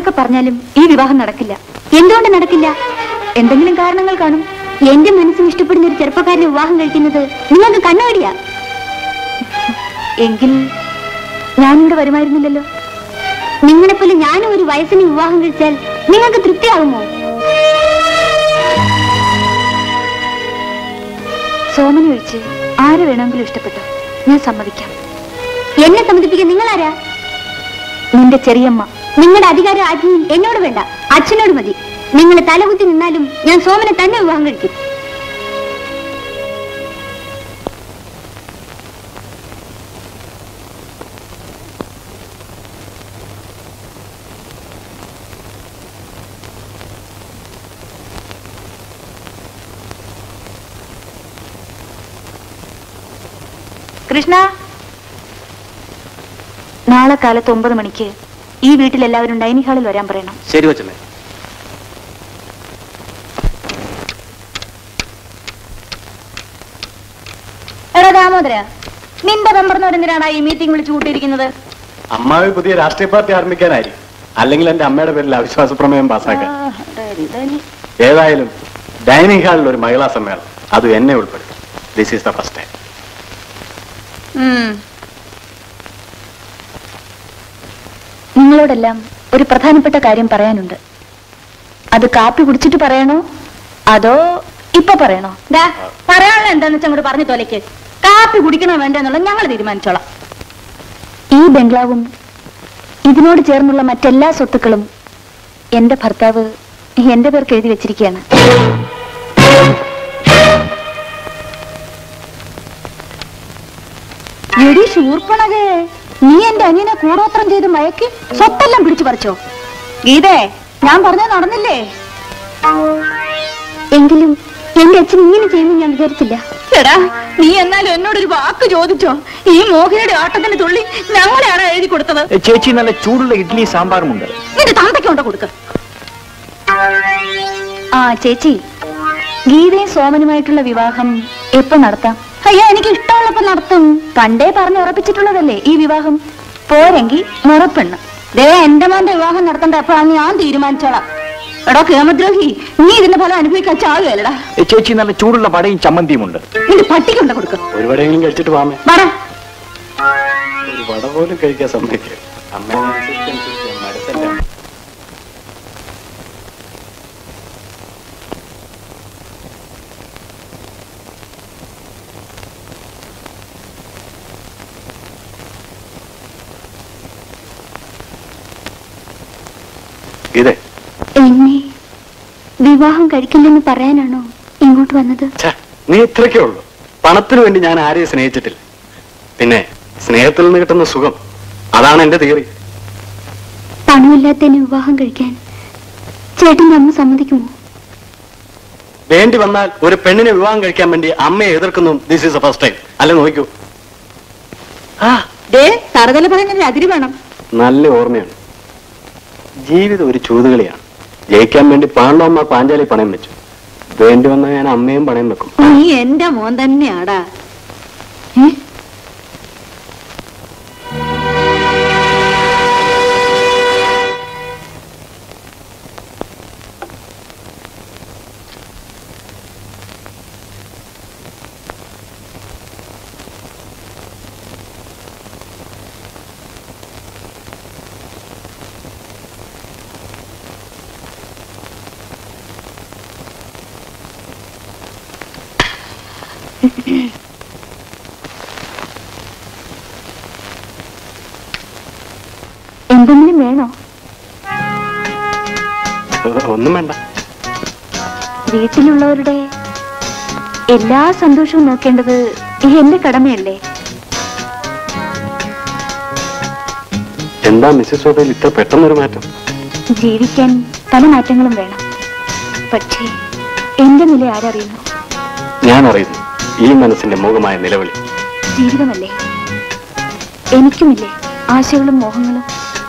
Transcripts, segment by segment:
ആരൊക്കെ പറഞ്ഞാലും ഈ വിവാഹം നടക്കില്ല എന്തുകൊണ്ട് നടക്കില്ല എന്തെങ്കിലും കാരണങ്ങൾ കാണും എന്റെ മനസ്സിന് ഇഷ്ടപ്പെടുന്ന ഒരു ചെറുപ്പക്കാരനെ വിവാഹം കഴിക്കുന്നത് നിങ്ങൾക്ക് കണ്ണുകടിയാ എങ്കിൽ ഞാനിവിടെ വരുമായിരുന്നില്ലല്ലോ നിങ്ങളെപ്പോലെ ഞാനും ഒരു വയസ്സിന് വിവാഹം കഴിച്ചാൽ നിങ്ങൾക്ക് തൃപ്തിയാകുമോ സോമനെ ഒഴിച്ച് ആരെ വേണമെങ്കിലും ഇഷ്ടപ്പെട്ടു ഞാൻ സമ്മതിക്കാം എന്നെ സമ്മതിപ്പിക്കാൻ നിങ്ങളാരാ നിന്റെ ചെറിയമ്മ നിങ്ങളുടെ അധികാരം ആജ്ഞയും എന്നോട് വേണ്ട അച്ഛനോട് മതി നിങ്ങൾ തലകുത്തി നിന്നാലും ഞാൻ സോമനെ തന്നെ വിവാഹം കഴിക്കും കൃഷ്ണ നാളെ കാലത്ത് ഒമ്പത് മണിക്ക് ഈ വീട്ടിൽ എല്ലാവരും ഡൈനിങ് ഹാളിൽ വരാൻ പറയണം ശരി വച്ചമ്മേ എടാ ദാമോദര നിന്റെ മെമ്പർന്നവരെന്തിനാണ് ഈ മീറ്റിംഗ് വിളിച്ചു കൂട്ടിയിരിക്കുന്നത് അമ്മാവി പുതിയ രാഷ്ട്രീയ പാർട്ടി ആരംഭിക്കാനായിരിക്കും അല്ലെങ്കിൽ എന്റെ അമ്മയുടെ പേരിൽ അവിശ്വാസ പ്രമേയം പാസ്സാക്കാൻ ഏതായാലും ഡൈനിങ് ഹാളിൽ ഒരു മഹിളാ സമ്മേളനം അത് എന്നെ ഉൾപ്പെടുത്തി this is the first time നിങ്ങളോടെല്ലാം ഒരു പ്രധാനപ്പെട്ട കാര്യം പറയാനുണ്ട് അത് കാപ്പി കുടിച്ചിട്ട് പറയണോ അതോ ഇപ്പൊ പറയണോ പറയാനുള്ള എന്താന്ന് വെച്ചാൽ അങ്ങോട്ട് പറഞ്ഞു തോലയ്ക്ക് കാപ്പി കുടിക്കണോ വേണ്ടോ എന്നുള്ളത് ഞങ്ങൾ തീരുമാനിച്ചോളാം ഈ ബംഗ്ലാവും ഇതിനോട് ചേർന്നുള്ള മറ്റെല്ലാ സ്വത്തുക്കളും എന്റെ ഭർത്താവ് എന്റെ പേർക്ക് എഴുതി വെച്ചിരിക്കുകയാണ് എടി ശൂർപ്പണകേ നീ എന്റെ അനിയനെ കൂടോത്രം ചെയ്ത് മയക്കി സ്വത്തെല്ലാം പിടിച്ചു പറിച്ചോ ഗീതേ ഞാൻ പറഞ്ഞ നടന്നില്ലേ എങ്കിലും എന്റെ അച്ഛൻ ഇങ്ങനെ ചെയ്യുമെന്ന് ഞാൻ വിചാരിച്ചില്ല എടാ നീ എന്നാലും എന്നോടൊരു വാക്ക് ചോദിച്ചോ ഈ മോഹിനിയുടെ ആട്ടത്തിന് തുള്ളി ഞങ്ങളെയാണ് എഴുതി കൊടുത്തത് ചേച്ചി നല്ല ചൂടുള്ള ഇഡ്ഡലി സാമ്പാറുമുണ്ട് നിന്റെ തന്തയ്ക്ക് കൊണ്ട് കൊടുക്ക ആ ചേച്ചി ഗീതയും സോമനുമായിട്ടുള്ള വിവാഹം എപ്പോ നടത്താം അയ്യോ എനിക്ക് ഇഷ്ടമുള്ളപ്പോ നടത്തും പണ്ടേ പറഞ്ഞ് ഉറപ്പിച്ചിട്ടുള്ളതല്ലേ ഈ വിവാഹം പോരെങ്കിൽ മുറപ്പെണ്ണ് ദേ എന്റെ മോന്റെ വിവാഹം നടത്തേണ്ട എപ്പോഴാണ് ഞാൻ തീരുമാനിച്ചോളാം എടാ കേമദ്രോഹി നീ ഇതിന്റെ ഫലം അനുഭവിക്കാൻ ചാവുകയല്ലടാ ചേച്ചി നല്ല ചൂടുള്ള വടയും ചമ്മന്തിയുമുണ്ട് നിന്റെ പട്ടിക്കൊണ്ട് കൊടുക്ക ഒരു വടയെങ്കിലും കഴിച്ചിട്ട് വാമേ വട ഒരു വട പോലും കഴിക്കാൻ സമ്മതിക്കുക അമ്മേനെ അനുസരിച്ച് അനുസരിച്ച് മടുത്തല്ലേ അമ്മ. ഗീതേ എന്നെ വിവാഹം കഴിക്കില്ലെന്ന് പറയാനാണോ ഇങ്ങോട്ട് വന്നത് ഛെ, നീ ഇത്രയ്ക്കേ ഉള്ളൂ പണത്തിന് വേണ്ടി ഞാൻ ആരെയും സ്നേഹിച്ചിട്ടില്ല പിന്നെ സ്നേഹത്തിൽ നിന്ന് കിട്ടുന്ന സുഖം അതാണ് എന്റെ തിയറി പണമില്ലാത്തതിന് വിവാഹം കഴിക്കാൻ ചേട്ടന്റെ അമ്മ സമ്മതിക്കുമോ വേണ്ടി വന്നാൽ ഒരു പെണ്ണിനെ വിവാഹം കഴിക്കാൻ വേണ്ടി അമ്മയെ എതിർക്കുന്നു ദിസ് ഈസ് ഫസ്റ്റ് ടൈം അല്ലെ നോക്കൂ ആ ദേ തറുതല പറയുന്നതിൽ അതിര് വേണം നല്ല ഓർമ്മയാണ് ജീവിതം ഒരു ചൂതുകളിയാണ് ജയിക്കാൻ വേണ്ടി പാണ്ഡവമ്മ പാഞ്ചാലി പണയം വെച്ചു വേണ്ടി വന്നാൽ ഞാൻ അമ്മയും പണയം വെക്കും നീ എന്റെ മോൻ തന്നെയാടാ എന്തെങ്കിലും വേണോ ഒന്നും വേണ്ട വീട്ടിലുള്ളവരുടെ എല്ലാ സന്തോഷവും നോക്കേണ്ടത് എന്റെ കടമയല്ലേ എന്താ മിസ്സസ് സോബയിൽ ഇത്ര പെട്ടെന്നൊരു മാറ്റം ജീവിക്കാൻ പല മാറ്റങ്ങളും വേണം പക്ഷേ എന്റെ നില ആരറിയുന്നു ഞാൻ അറിയുന്നു ഈ മനസ്സിന്റെ മൂകമായ നിലവിളി ജീവിതമല്ലേ എനിക്കുമില്ലേ ആശകളും മോഹങ്ങളും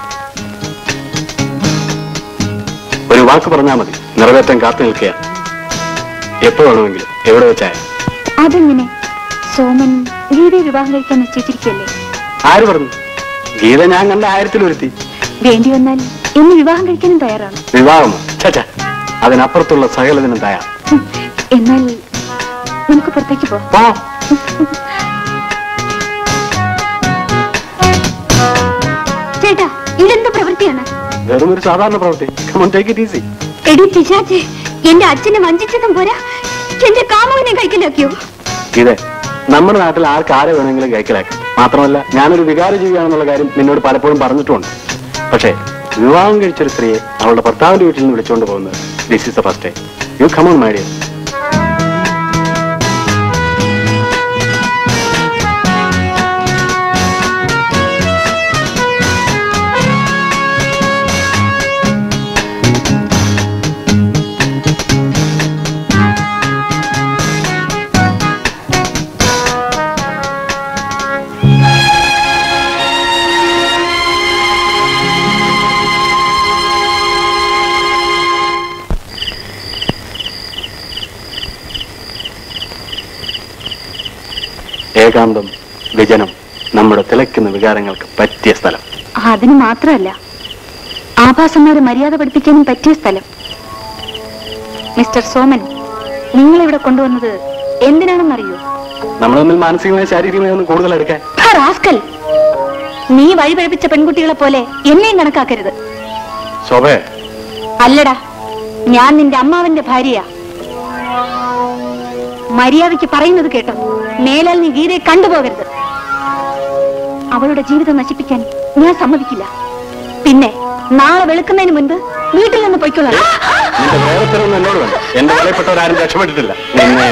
ഒരു വാക്ക് പറഞ്ഞാൽ മതി നിറവേറ്റാൻ കാത്തു നിൽക്കുക എപ്പോ വേണമെങ്കിലും എവിടെ വെച്ചായ അതെങ്ങനെ സോമൻ ഗീതയെ വിവാഹം കഴിക്കാൻ നിശ്ചയിച്ചിരിക്കല്ലേ ആര് പറഞ്ഞു ഗീത ഞാൻ കണ്ട ആയിരത്തിലൊരുത്തി വേണ്ടി വന്നാൽ എന്നെ വിവാഹം കഴിക്കാനും തയ്യാറാണ് വിവാഹം ചച്ച അതിനപ്പുറത്തുള്ള സകലതിനും തയ്യാർ ഉം. എന്നാൽ നമുക്ക് പുറത്തേക്ക് പോവാം പോ ചേട്ടാ ഇതെന്ത് പ്രവൃത്തിയാണ് വെറും ഒരു സാധാരണ പ്രവൃത്തി കമോൺ ടേക്ക് ഇറ്റ് ഈസി എടി പിശാച്ച് എന്റെ അച്ഛനെ വഞ്ചിച്ചതും പോരാ എന്റെ കാമുവിനെ കൈക്കലാക്കിയോ ഇതെ നമ്മുടെ നാട്ടിൽ ആർക്ക് ആരെ വേണമെങ്കിലും കൈക്കലാക്കാം മാത്രമല്ല ഞാനൊരു വികാര ജീവിയാണെന്നുള്ള കാര്യം നിന്നോട് പലപ്പോഴും പറഞ്ഞിട്ടുണ്ട് പക്ഷേ വിവാഹം കഴിച്ചൊരു സ്ത്രീയെ അവളുടെ ഭർത്താവിന്റെ വീട്ടിൽ നിന്ന് വിളിച്ചുകൊണ്ട് പോകുന്നത് this is the first time you come on my dear ഏകാന്തം വിജനം നമ്മുടെ തിളയ്ക്കുന്ന വികാരങ്ങൾക്ക് പറ്റിയ സ്ഥലം അതിന് മാത്രമല്ല ആഭാസന്മാരെ മര്യാദ പഠിപ്പിക്കാനും പറ്റിയ സ്ഥലം മിസ്റ്റർ സോമൻ നിങ്ങളിവിടെ കൊണ്ടുവന്നത് എന്തിനാണെന്നറിയോ നമ്മൾ തമ്മിൽ മാനസികമായി ശാരീരികമായി ഒന്നും കൂടുതൽ എടുക്കാൻ ആ റാസ്കൽ നീ വഴി പഴപ്പിച്ച പെൺകുട്ടികളെ പോലെ എന്നെയും കണക്കാക്കരുത് ശോഭേ അല്ലടാ ഞാൻ നിന്റെ അമ്മാവന്റെ ഭാര്യയാ മര്യാദയ്ക്ക് പറയുന്നത് കേട്ടോ മേലാൽ നീ ഗീതയെ കണ്ടുപോകരുത് അവളുടെ ജീവിതം നശിപ്പിക്കാൻ ഞാൻ സമ്മതിക്കില്ല പിന്നെ നാളെ വെളുക്കുന്നതിന് മുൻപ് വീട്ടിൽ നിന്ന് പൊയ്ക്കൊള്ളാം നിന്റെ പ്രേമത്തിനൊന്നും എന്നോട് വേണ്ട എന്റെ വിലപ്പെട്ടവരാരും രക്ഷപ്പെട്ടിട്ടില്ല നിന്നെ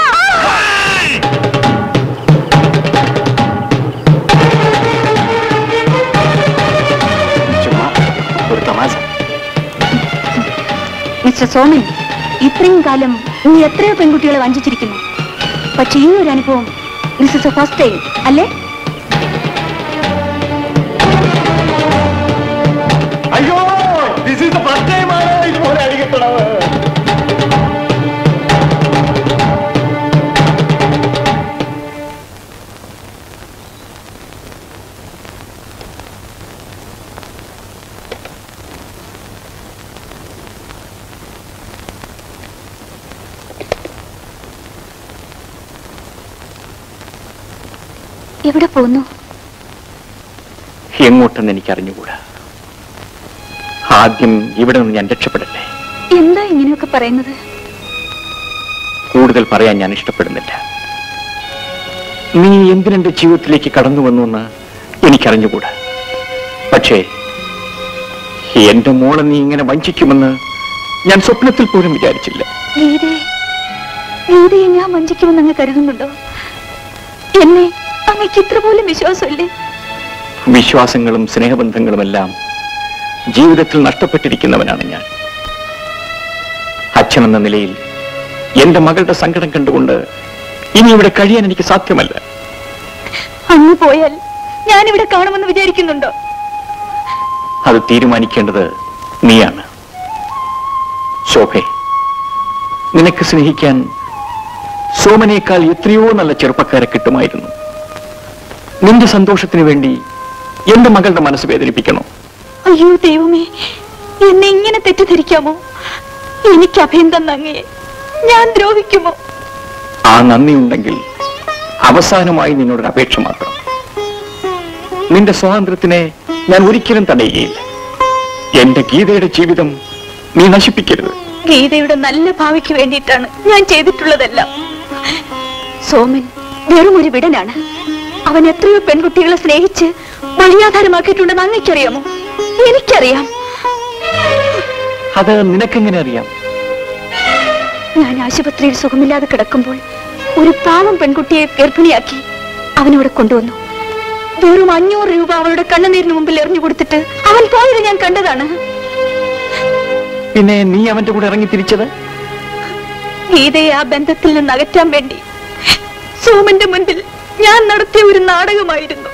ചുമ്മാ ഒരു തമാശ മിസ്റ്റർ സോമൻ ഇത്രയും കാലം നീ എത്രയോ പെൺകുട്ടികളെ വഞ്ചിച്ചിരിക്കുന്നു പക്ഷെ ഈ ഒരു അനുഭവം this is a first time അല്ലേ അയ്യോ this is the first time ആണ് ഇതുപോലെ അടിക്കപ്പെടവ് എവിടെ പോന്നു എങ്ങോട്ടെന്ന് എനിക്ക് അറിഞ്ഞുകൂടാ ആദ്യം ഇവിടെ നിന്ന് ഞാൻ രക്ഷപ്പെടട്ടെ എന്താ ഇങ്ങനെയൊക്കെ പറയുന്നത് കൂടുതൽ പറയാൻ ഞാൻ ഇഷ്ടപ്പെടുന്നില്ല നീ എന്തിനെന്റെ ജീവിതത്തിലേക്ക് കടന്നു വന്നു എന്ന് എനിക്കറിഞ്ഞുകൂടാ പക്ഷേ എന്റെ മോളെ നീ ഇങ്ങനെ വഞ്ചിക്കുമെന്ന് ഞാൻ സ്വപ്നത്തിൽ പോലും വിചാരിച്ചില്ല ഗീതയെ ഗീതയെ ഞാൻ വഞ്ചിക്കുമെന്ന് അങ്ങ് കരുതുന്നുണ്ടോ എന്നെ അങ്ങക്ക് ഇത്ര പോലും വിശ്വാസമില്ലേ വിശ്വാസങ്ങളും സ്നേഹബന്ധങ്ങളുമെല്ലാം ജീവിതത്തിൽ നഷ്ടപ്പെട്ടിരിക്കുന്നവനാണ് ഞാൻ അച്ഛനെന്ന നിലയിൽ എന്റെ മകളുടെ സങ്കടം കണ്ടുകൊണ്ട് ഇനി ഇവിടെ കഴിയാൻ എനിക്ക് സാധ്യമല്ല അങ്ങ് പോയാൽ ഞാനിവിടെ കാണുമെന്ന് വിചാരിക്കുന്നുണ്ടോ അത് തീരുമാനിക്കേണ്ടത് നീയാണ് ശോഭെ നിനക്ക് സ്നേഹിക്കാൻ സോമനേക്കാൾ എത്രയോ നല്ല ചെറുപ്പക്കാരെ കിട്ടുമായിരുന്നു നിന്റെ സന്തോഷത്തിന് വേണ്ടി എന്റെ മകളുടെ മനസ്സ് വേദനിപ്പിക്കണോ അയ്യോ ദൈവമേ എന്നെ ഇങ്ങനെ തെറ്റിദ്ധരിക്കാമോ എനിക്ക് അഭയം തന്ന അങ്ങയെ ഞാൻ ദ്രോഹിക്കുമോ ആ നന്ദിയുണ്ടെങ്കിൽ അവസാനമായി നിന്നോടൊരു അപേക്ഷ മാത്രം നിന്റെ സ്വാതന്ത്ര്യത്തിനെ ഞാൻ ഒരിക്കലും തടയുകയില്ല എന്റെ ഗീതയുടെ ജീവിതം നീ നശിപ്പിക്കരുത് ഗീതയുടെ നല്ല ഭാവിക്ക് വേണ്ടിയിട്ടാണ് ഞാൻ ചെയ്തിട്ടുള്ളതെല്ലാം സോമൻ വെറും ഒരു വിടനാണ് അവൻ എത്രയോ പെൺകുട്ടികളെ സ്നേഹിച്ച് വഴിയാധാരമാക്കിയിട്ടുണ്ടെന്ന് അങ്ങയ്ക്കറിയാമോ എനിക്കറിയാം അത് നിനക്കെങ്ങനെ അറിയാം ഞാൻ ആശുപത്രിയിൽ സുഖമില്ലാതെ കിടക്കുമ്പോൾ ഒരു പാവം പെൺകുട്ടിയെ ഗർഭിണിയാക്കി അവനവിടെ കൊണ്ടുവന്നു വെറും അഞ്ഞൂറ് രൂപ അവളുടെ കണ്ണുനീരിന് മുമ്പിൽ എറിഞ്ഞു കൊടുത്തിട്ട് അവൻ പോയത് ഞാൻ കണ്ടതാണ് പിന്നെ നീ അവന്റെ കൂടെ ഇറങ്ങി തിരിച്ചത് ഗീതയെ ആ ബന്ധത്തിൽ നിന്ന് അകറ്റാൻ വേണ്ടി സോമന്റെ മുൻപിൽ ഞാൻ നടത്തിയ ഒരു നാടകമായിരുന്നു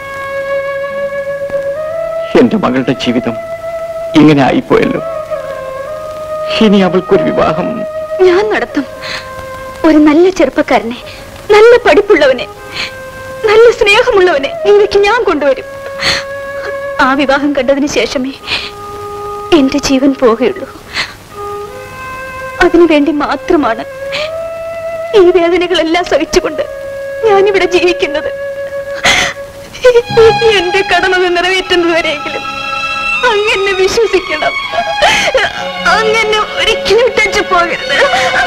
എന്റെ മകളുടെ ജീവിതം ഇങ്ങനെ ആയിപ്പോയല്ലോ ഇനി അവൾക്കൊരു വിവാഹം ഞാൻ നടത്തും ഒരു നല്ല ചെറുപ്പക്കാരനെ നല്ല പഠിപ്പുള്ളവനെ നല്ല സ്നേഹമുള്ളവനെ ഗീതയ്ക്ക് ഞാൻ കൊണ്ടുവരും ആ വിവാഹം കണ്ടതിന് ശേഷമേ എന്റെ ജീവൻ പോകുകയുള്ളൂ അതിനു വേണ്ടി മാത്രമാണ് ഈ വേദനകളെല്ലാം സഹിച്ചുകൊണ്ട് ഞാനിവിടെ ജീവിക്കുന്നത് എന്റെ കടമകൾ നിറവേറ്റുന്നതുവരെയെങ്കിലും അങ്ങനെ വിശ്വസിക്കണം അങ്ങനെ ഒരിക്കലും ടച്ച് പോകരുത്